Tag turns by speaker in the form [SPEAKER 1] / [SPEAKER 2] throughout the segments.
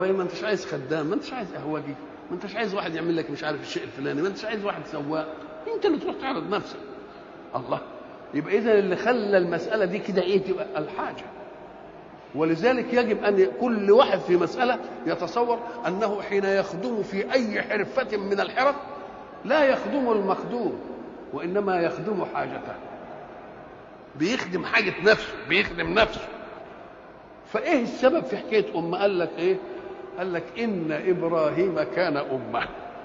[SPEAKER 1] طيب ما انتش عايز خدام ما انتش عايز قهوجي ما انتش عايز واحد يعمل لك مش عارف الشيء الفلاني ما انتش عايز واحد سواق انت اللي تروح تعرض نفسك الله يبقى اذا اللي خلى المساله دي كده ايه تبقى الحاجه ولذلك يجب ان كل واحد في مساله يتصور انه حين يخدم في اي حرفه من الحرف لا يخدم المخدوم وانما يخدم حاجته بيخدم حاجه نفسه بيخدم نفسه فايه السبب في حكايه ام قال لك ايه قال لك ان ابراهيم كان امه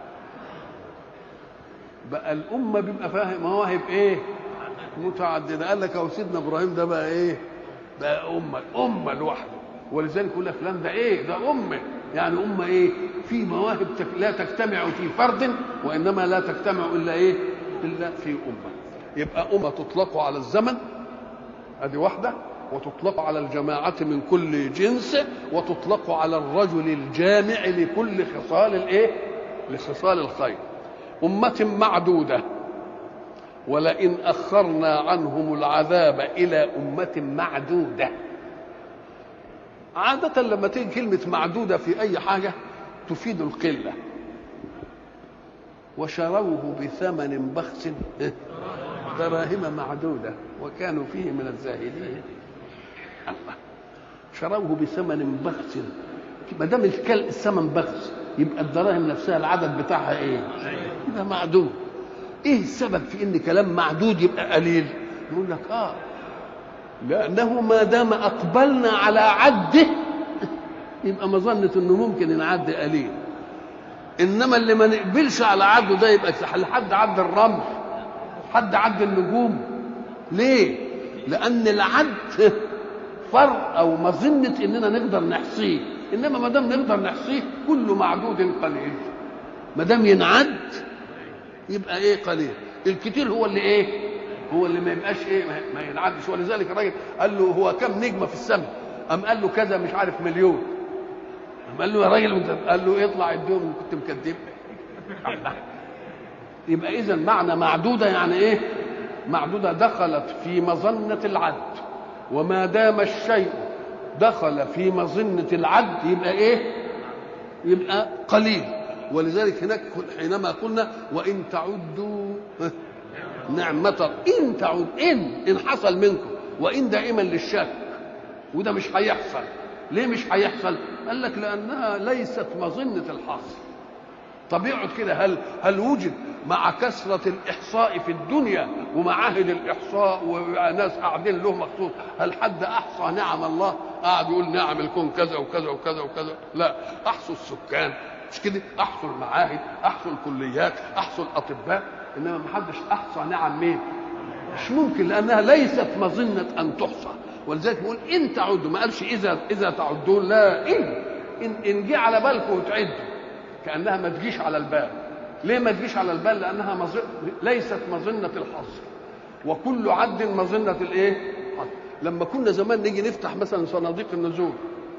[SPEAKER 1] بقى الامه بيبقى فاهم مواهب ايه متعدده قال لك اهو سيدنا ابراهيم ده بقى ايه بقى امه امه لوحده ولذلك يقول لك فلان ده ايه ده امه يعني امه ايه في مواهب لا تجتمع في فرد وانما لا تجتمع الا ايه الا في امه يبقى امه تطلق على الزمن ادي واحده وتطلق على الجماعة من كل جنس وتطلق على الرجل الجامع لكل خصال الايه؟ لخصال الخير. أمة معدودة ولئن أخرنا عنهم العذاب إلى أمة معدودة. عادة لما تيجي كلمة معدودة في أي حاجة تفيد القلة. وشروه بثمن بخس دراهم معدودة وكانوا فيه من الزاهدين. الله شروه بثمن بخس ما دام الثمن بخس يبقى الدراهم نفسها العدد بتاعها ايه؟ يبقى معدود ايه السبب في ان كلام معدود يبقى قليل؟ يقول لك اه لانه ما دام اقبلنا على عده يبقى مظنه انه ممكن ينعد قليل انما اللي ما نقبلش على عده ده يبقى لحد عد الرمل حد عد النجوم ليه؟ لان العد فرق او مظنه اننا نقدر نحصيه انما ما دام نقدر نحصيه كل معدود قليل ما دام ينعد يبقى ايه قليل الكتير هو اللي ايه هو اللي ما يبقاش ايه ما ينعدش ولذلك الراجل قال له هو كم نجمه في السماء قام قال له كذا مش عارف مليون قام قال له يا راجل قال له اطلع اديهم كنت مكذب يبقى اذا معنى معدوده يعني ايه معدوده دخلت في مظنه العد وما دام الشيء دخل في مظنة العد يبقى ايه يبقى قليل ولذلك هناك حينما قلنا وإن تعدوا نعمة إن تعد إن إن حصل منكم وإن دائما للشك وده مش هيحصل ليه مش هيحصل قال لك لأنها ليست مظنة الحصر طب يقعد كده هل هل وجد مع كثرة الإحصاء في الدنيا ومعاهد الإحصاء وناس قاعدين له مخصوص هل حد أحصى نعم الله قاعد يقول نعم الكون كذا وكذا وكذا وكذا لا أحصوا السكان مش كده أحصوا المعاهد أحصوا الكليات أحصوا الأطباء إنما ما حدش أحصى نعم مين مش ممكن لأنها ليست مظنة أن تحصى ولذلك بيقول إن تعدوا ما قالش إذا إذا تعدون لا إن إن, إن جه على بالكم وتعدوا كانها ما تجيش على البال ليه ما تجيش على البال لانها مظن... ليست مظنه الحصر وكل عد مظنه الايه لما كنا زمان نيجي نفتح مثلا صناديق النزول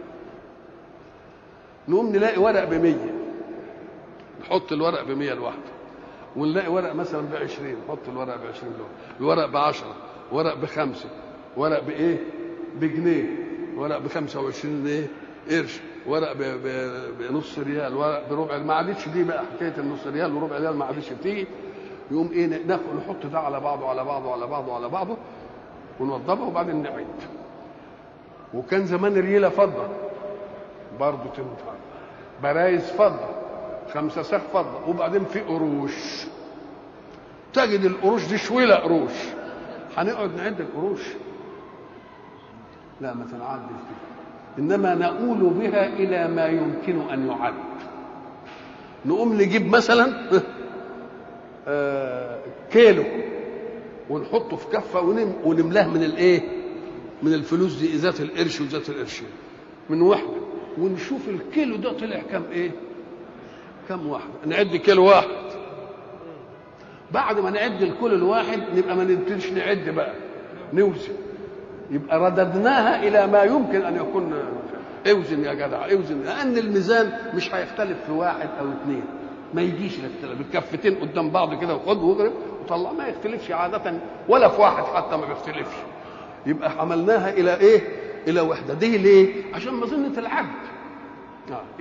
[SPEAKER 1] نقوم نلاقي ورق ب 100 نحط الورق ب 100 لوحده ونلاقي ورق مثلا ب 20 نحط الورق ب 20 لوحده الورق ب 10 ورق بخمسه ورق بايه؟ بجنيه ورق ب 25 ايه؟ قرش ورق بنص ريال ورق بربع ما عادتش دي بقى حكايه النص ريال وربع ريال ما عادتش بتيجي يقوم ايه ناخد نحط ده على بعضه على بعضه على بعضه على بعضه ونوضبه وبعدين نعد وكان زمان رياله فضه برضه تنفع برايز فضه خمسه ساق فضه وبعدين في قروش تجد القروش دي شويله قروش هنقعد نعد القروش لا ما تنعدش دي انما نؤول بها الى ما يمكن ان يعد نقوم نجيب مثلا كيلو ونحطه في كفه ونملاه من الايه من الفلوس دي ذات القرش وذات القرشين من وحده ونشوف الكيلو ده طلع كم ايه كم واحده نعد كيلو واحد بعد ما نعد الكيلو الواحد نبقى ما نبتديش نعد بقى نوزن يبقى رددناها الى ما يمكن ان يكون اوزن يا جدع اوزن لان الميزان مش هيختلف في واحد او اثنين ما يجيش الاختلاف الكفتين قدام بعض كده وخد واضرب وطلع ما يختلفش عاده ولا في واحد حتى ما بيختلفش يبقى عملناها الى ايه الى وحده دي ليه عشان مظنه العبد